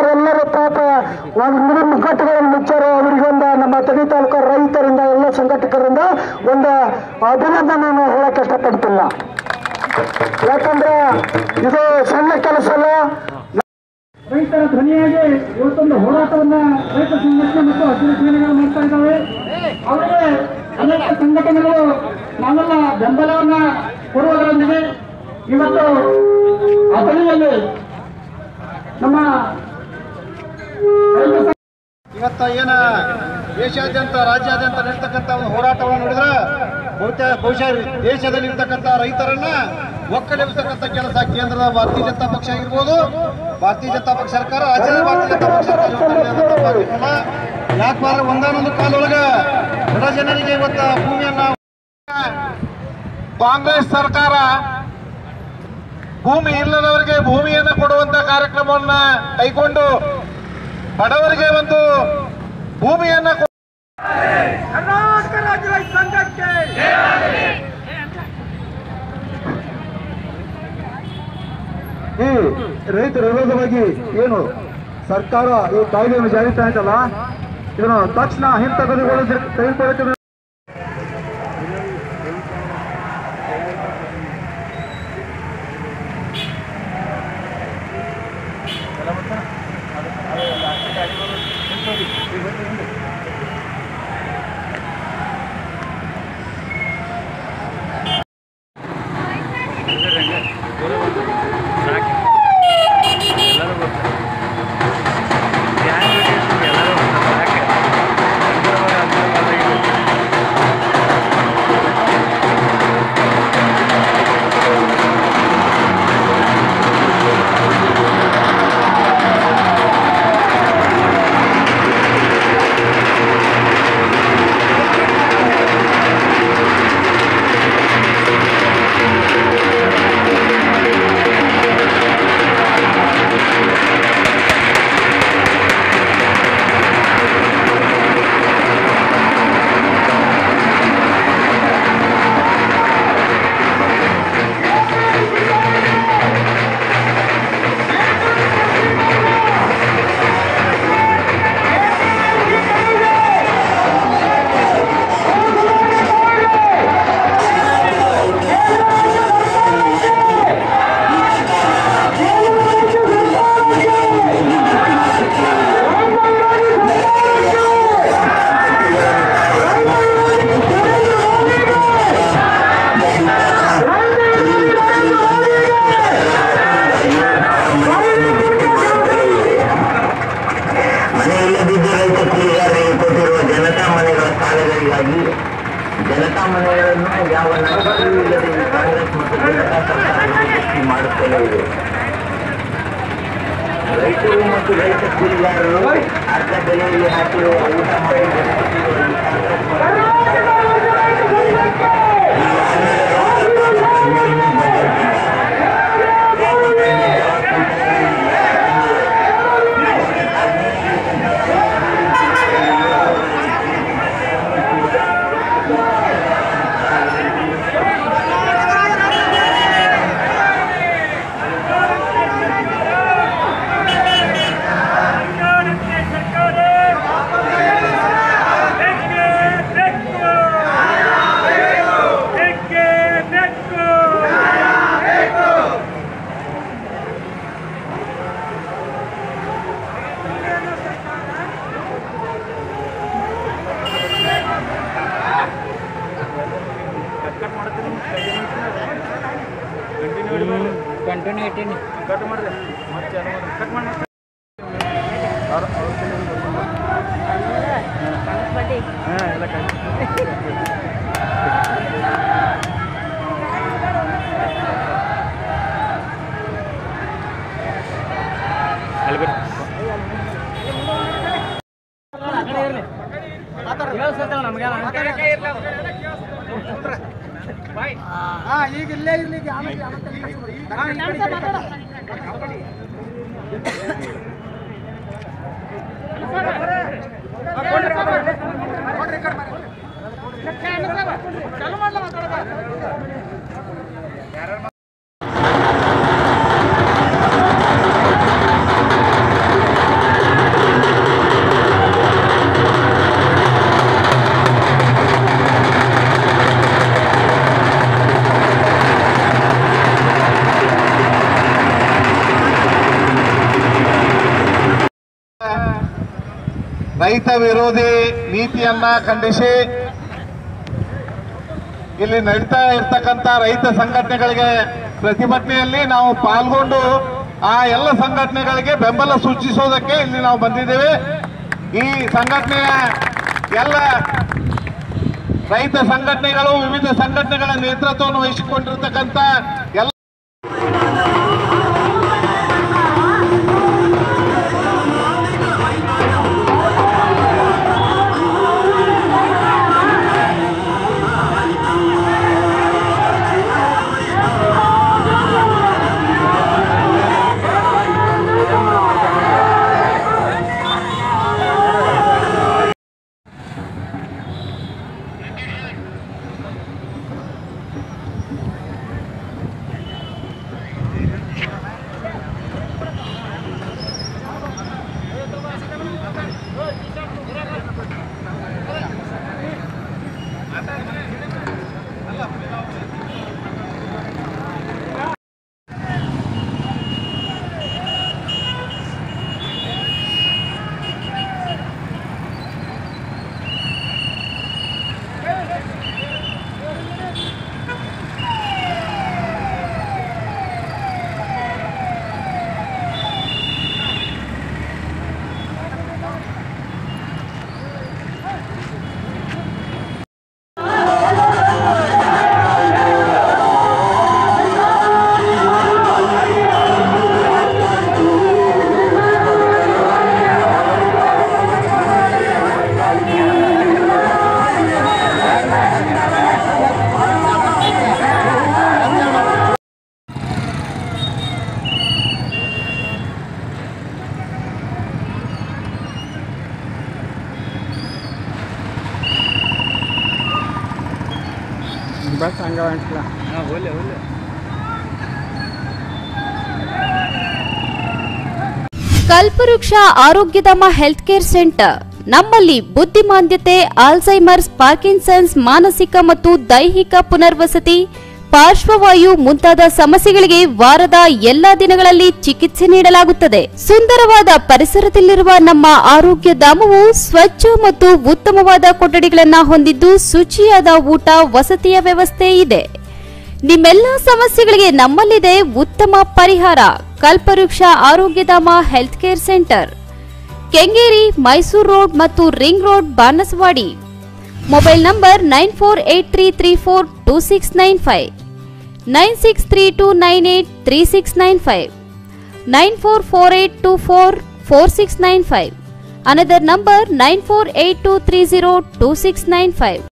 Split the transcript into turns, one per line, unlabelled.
ಯಾರೆಲ್ಲರೂ ಪಾಪ ಒಂದು ಮೂರು ಮುಗ್ಗಟ್ಟುಗಳನ್ನು ಮುಚ್ಚಾರೋ ಅವರಿಗೊಂದು ನಮ್ಮ ತಡಿ ತಾಲೂಕು ರೈತರಿಂದ ಎಲ್ಲ ಸಂಘಟಕರಿಂದ ಒಂದು ಅಭಿನಂದನೆ ನಾನು ಹೇಳಕ್ ಇಷ್ಟಪಡ್ತಿಲ್ಲ ಯಾಕಂದ್ರೆ ಇದು ಸಣ್ಣ ಕೆಲಸ ಅಲ್ಲ ರೈತರ ಧ್ವನಿಯಾಗಿ ಇವತ್ತೊಂದು ಹೋರಾಟವನ್ನ ರೈತ ಸಂಘಟನೆ ಮತ್ತು ಹಸಿರು ಸೇನೆಗಳು ಮಾಡ್ತಾ ಇದ್ದಾವೆ ಅವರಿಗೆ ಅನೇಕ ಸಂಘಟನೆಗಳು ನಾವೆಲ್ಲ ಬೆಂಬಲವನ್ನ ಕೊಡುವುದರೊಂದಿಗೆ ಇವತ್ತು ಅಥಣಿಯಲ್ಲಿ ನಮ್ಮ ರೈತ ಸಂಘ-
ಇವತ್ತ ಏನ ದೇಶಾದ್ಯಂತ ರಾಜ್ಯಾದ್ಯಂತ ನಡೀತಕ್ಕಂಥ ಒಂದು ಹೋರಾಟವನ್ನು ನೋಡಿದ್ರೆ ಬಹುತೇಕ ಬಹುಶಃ ದೇಶದಲ್ಲಿರ್ತಕ್ಕಂಥ ರೈತರನ್ನ ಒಕ್ಕಲೆಬ್ಬಿಸ್ತಕ್ಕಂಥ ಕೆಲಸ ಕೇಂದ್ರದ ಭಾರತೀಯ ಜನತಾ ಪಕ್ಷ ಆಗಿರ್ಬೋದು ಭಾರತೀಯ ಜನತಾ ಪಕ್ಷ ಸರ್ಕಾರ ರಾಜ್ಯದ ಭಾರತೀಯ ಜನತಾ ಪಕ್ಷ ಸರ್ಕಾರ ಇವತ್ತು ನಡೆಯೋದಂತ ತಪ್ಪಾಗಿಲ್ಲ. ಯಾಕಂದ್ರೆ ಒಂದಾನೊಂದು ಕಾಲೊಳಗ ಬಡ ಜನರಿಗೆ ಇವತ್ತ ಭೂಮಿಯನ್ನ
ಕಾಂಗ್ರೆಸ್ ಸರ್ಕಾರ ಭೂಮಿ ಇಲ್ಲದವರಿಗೆ ಭೂಮಿಯನ್ನು ಕೊಡುವಂತ ಕಾರ್ಯಕ್ರಮವನ್ನ ಕೈಗೊಂಡು ಬಡವರಿಗೆ ಒಂದು ಭೂಮಿಯನ್ನ ಕೊ-
ಈ ರೈತರ ವಿರೋಧವಾಗಿ ಏನು ಸರ್ಕಾರ ಈ ಕಾಯ್ದೆಯನ್ನು ಜಾರಿ ಆಯ್ತಲ್ಲ ಇದನ್ನು ತಕ್ಷಣ ಹಿಂತೆಗೆದುಕೊಳ್ಳ ತೆಗೆದುಕೊಳ್ಳುತ್ತದೆ
ಮನೆಯಿಲ್ಲದಿದ್ದ ರೈತ ಕೂಲಿಗಾರರಿಗೆ ಕೊಟ್ಟಿರುವ ಜನತಾ ಮನೆಗಳ ಸಾಲಗಳಿಗಾಗಿ ಜನತಾ ಮನೆಗಳನ್ನು ಯಾವ ನಷ್ಟವೂ ಇಲ್ಲದೆ ಈ ಕಾಂಗ್ರೆಸ್ ಮತ್ತು ಜನತಾ ಸರ್ಕಾರಗಳು ಸೃಷ್ಟಿ ಮಾಡುತ್ತಲೇ ಇವೆ ರೈತರು ಮತ್ತು ರೈತ ಕೂಲಿಗಾರರು ಅರ್ಧ ಬೆಲೆಯಲ್ಲಿ ಹಾಕಿರುವ ಊಟ ಮಾಡಿ ಬದುಕುತ್ತಿರುವ ಈ ಕಾಂಗ್ರೆಸ್ ಮತ್ತು
ಈಗ ಇಲ್ಲೇ ಇರ್ಲಿ ಈಗ ಆಮೇಲೆ
¡Vamos!
ರೈತ ವಿರೋಧಿ ನೀತಿಯನ್ನ ಖಂಡಿಸಿ ಇಲ್ಲಿ ನಡೀತಾ ಇರ್ತಕ್ಕಂಥ ರೈತ ಸಂಘಟನೆಗಳಿಗೆ ಪ್ರತಿಭಟನೆಯಲ್ಲಿ ನಾವು ಪಾಲ್ಗೊಂಡು ಆ ಎಲ್ಲ ಸಂಘಟನೆಗಳಿಗೆ ಬೆಂಬಲ ಸೂಚಿಸೋದಕ್ಕೆ ಇಲ್ಲಿ ನಾವು ಬಂದಿದ್ದೇವೆ ಈ ಸಂಘಟನೆಯ ಎಲ್ಲ ರೈತ ಸಂಘಟನೆಗಳು ವಿವಿಧ ಸಂಘಟನೆಗಳ ನೇತೃತ್ವವನ್ನು ವಹಿಸಿಕೊಂಡಿರ್ತಕ್ಕಂಥ ಎಲ್ಲ
ಬಸ್ ಹಂಗ ಹೊಂಟ್ಲ
ಕಲ್ಪವೃಕ್ಷ ಆರೋಗ್ಯಧಾಮ ಹೆಲ್ತ್ ಕೇರ್ ಸೆಂಟರ್ ನಮ್ಮಲ್ಲಿ ಬುದ್ಧಿಮಾಂದ್ಯತೆ ಆಲ್ಝೈಮರ್ಸ್ ಪಾರ್ಕಿನ್ಸನ್ಸ್ ಮಾನಸಿಕ ಮತ್ತು ದೈಹಿಕ ಪುನರ್ವಸತಿ ಪಾರ್ಶ್ವವಾಯು ಮುಂತಾದ ಸಮಸ್ಯೆಗಳಿಗೆ ವಾರದ ಎಲ್ಲಾ ದಿನಗಳಲ್ಲಿ ಚಿಕಿತ್ಸೆ ನೀಡಲಾಗುತ್ತದೆ ಸುಂದರವಾದ ಪರಿಸರದಲ್ಲಿರುವ ನಮ್ಮ ಆರೋಗ್ಯ ಧಾಮವು ಸ್ವಚ್ಛ ಮತ್ತು ಉತ್ತಮವಾದ ಕೊಠಡಿಗಳನ್ನು ಹೊಂದಿದ್ದು ಶುಚಿಯಾದ ಊಟ ವಸತಿಯ ವ್ಯವಸ್ಥೆ ಇದೆ ನಿಮ್ಮೆಲ್ಲ ಸಮಸ್ಯೆಗಳಿಗೆ ನಮ್ಮಲ್ಲಿದೆ ಉತ್ತಮ ಪರಿಹಾರ Kalpavriksha Arogyadhama health care centre Kengeri Mysuru road ಮತ್ತು ring road Banaswadi mobile number nine four eight three three four two six nine five nine six three two nine eight three six nine five nine four four eight two four four six nine five another number nine four eight two three zero two six nine five